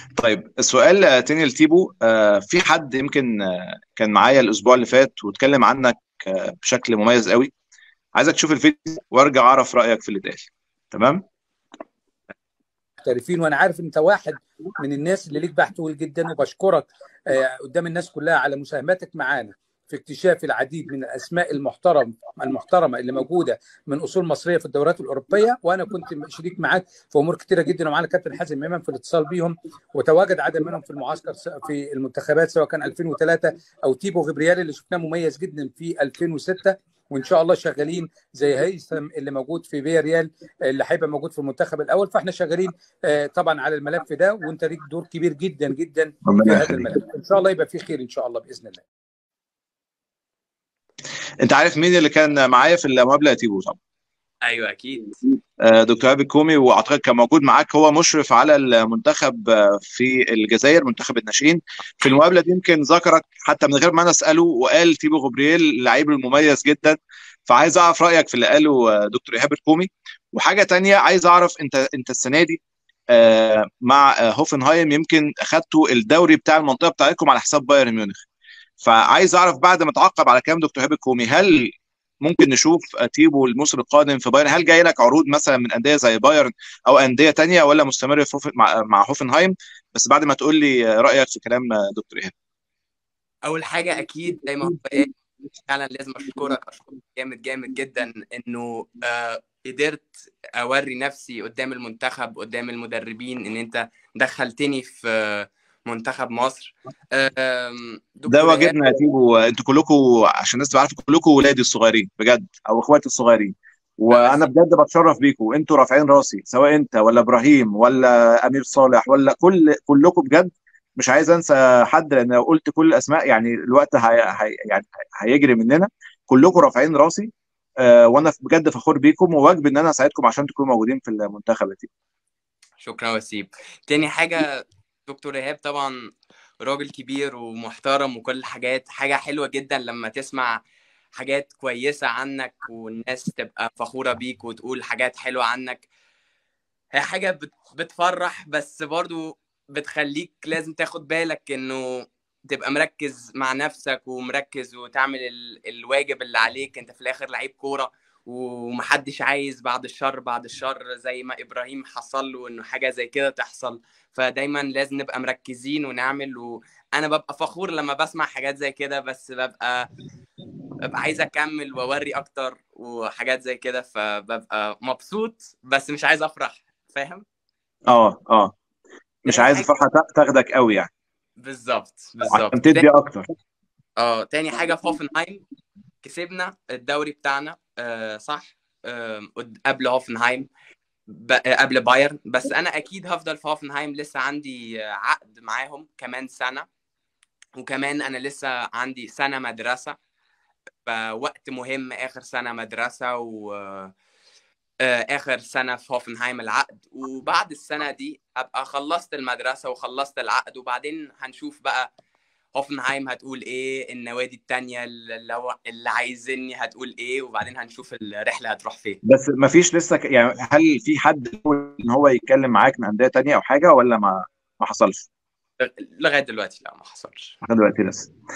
طيب السؤال تاني لتيبو آه، في حد يمكن آه، كان معايا الاسبوع اللي فات واتكلم عنك آه، بشكل مميز قوي عايزك تشوف الفيديو وارجع اعرف رايك في اللي اتقال تمام محترفين وانا عارف انت واحد من الناس اللي ليك باع طويل جدا وبشكرك آه، قدام الناس كلها على مساهمتك معانا في اكتشاف العديد من الاسماء المحترم المحترمه اللي موجوده من اصول مصريه في الدورات الاوروبيه وانا كنت شريك معاك في امور كثيره جدا ومعانا كابتن حازم امام في الاتصال بيهم وتواجد عدد منهم في المعسكر س- في المنتخبات سواء كان 2003 او تيبو غبريال اللي شفناه مميز جدا في 2006 وان شاء الله شغالين زي هيثم اللي موجود في فيا ريال اللي هيبقى موجود في المنتخب الاول فاحنا شغالين آه، طبعا على الملف ده وانت ليك دور كبير جدا جدا في ربنا هذا يخليك الملف ان شاء الله يبقى في خير ان شاء الله باذن الله انت عارف مين اللي كان معايا في المقابله يا تيبو طبعا ايوه اكيد آه، دكتور ابي كومي واعتقد كان موجود معاك هو مشرف على المنتخب آه، في الجزائر منتخب الناشئين في المقابله دي يمكن ذكرك حتى من غير ما انا اساله وقال تيبو غبريل لعيب مميز جدا فعايز اعرف رايك في اللي قاله آه، دكتور ايهاب الكومي وحاجه تانية عايز اعرف انت انت السنه دي آه، مع آه، هوفنهايم يمكن اخدتوا الدوري بتاع المنطقه بتاعتكم على حساب بايرن ميونخ فعايز اعرف بعد ما تعقب على كلام دكتور ايهاب الكومي هل ممكن نشوف تيبو الموسم القادم في بايرن هل جاي لك عروض مثلا من انديه زي بايرن او انديه تانية ولا مستمر في هوف- مع مع هوفنهايم بس بعد ما تقول لي رايك في كلام دكتور ايهاب اول حاجه اكيد زي ما هو قال فعلا لازم اشكرك اشكرك جامد جامد جدا انه آه قدرت اوري نفسي قدام المنتخب قدام المدربين ان انت دخلتني في آه، منتخب مصر آم، ده دكتور ايهاب واجبنا يا تيبو انتوا كلكم عشان الناس تبقى عارفه كلكم ولادي الصغيرين بجد او اخواتي الصغيرين وانا بجد بتشرف بيكم انتوا رافعين راسي سواء انت ولا ابراهيم ولا امير صالح ولا كل كلكم بجد مش عايز انسى حد لان لو قلت كل الاسماء يعني الوقت هي... هي... يعني هيجري مننا كلكم رافعين راسي آه وانا بجد فخور بيكم وواجب ان انا اساعدكم عشان تكونوا موجودين في المنتخب يا تيبو شكرا وسيم تاني حاجة دكتور إيهاب طبعا راجل كبير ومحترم وكل حاجات حاجة حلوة جدا لما تسمع حاجات كويسة عنك والناس تبقى فخورة بيك وتقول حاجات حلوة عنك هي حاجة بت- بتفرح بس برضو بتخليك لازم تاخد بالك انه تبقى مركز مع نفسك ومركز وتعمل ال... الواجب اللي عليك انت في الاخر لعيب كورة ومحدش عايز بعد الشر بعد الشر زي ما ابراهيم حصل له انه حاجة زي كده تحصل فدايما لازم نبقى مركزين ونعمل وانا ببقى فخور لما بسمع حاجات زي كده بس ببقى ببقى عايز اكمل واوري اكتر وحاجات زي كده فببقى مبسوط بس مش عايز افرح فاهم اه اه مش تاني عايز حاجة الفرحه تا- تاخدك قوي يعني بالظبط عشان بالظبط تدي تاني اكتر اه تاني حاجة في هوفنهايم كسبنا الدوري بتاعنا آه صح آه قد- قبل هوفنهايم ب... آه، قبل بايرن بس انا اكيد هفضل في هوفنهايم لسه عندي آه، عقد معاهم كمان سنة وكمان انا لسه عندي سنة مدرسة فوقت مهم اخر سنة مدرسة و آه، اخر سنه في هوفنهايم العقد وبعد السنه دي ابقى خلصت المدرسه وخلصت العقد وبعدين هنشوف بقى هوفنهايم هتقول ايه النوادي التانية اللي, هو- اللي عايزيني هتقول ايه وبعدين هنشوف الرحله هتروح فين بس ما فيش لسه ك... يعني هل في حد حاول ان هو يتكلم معاك من انديه تانية او حاجه ولا ما ما حصلش لغايه دلوقتي لا ما حصلش لحد دلوقتي لسه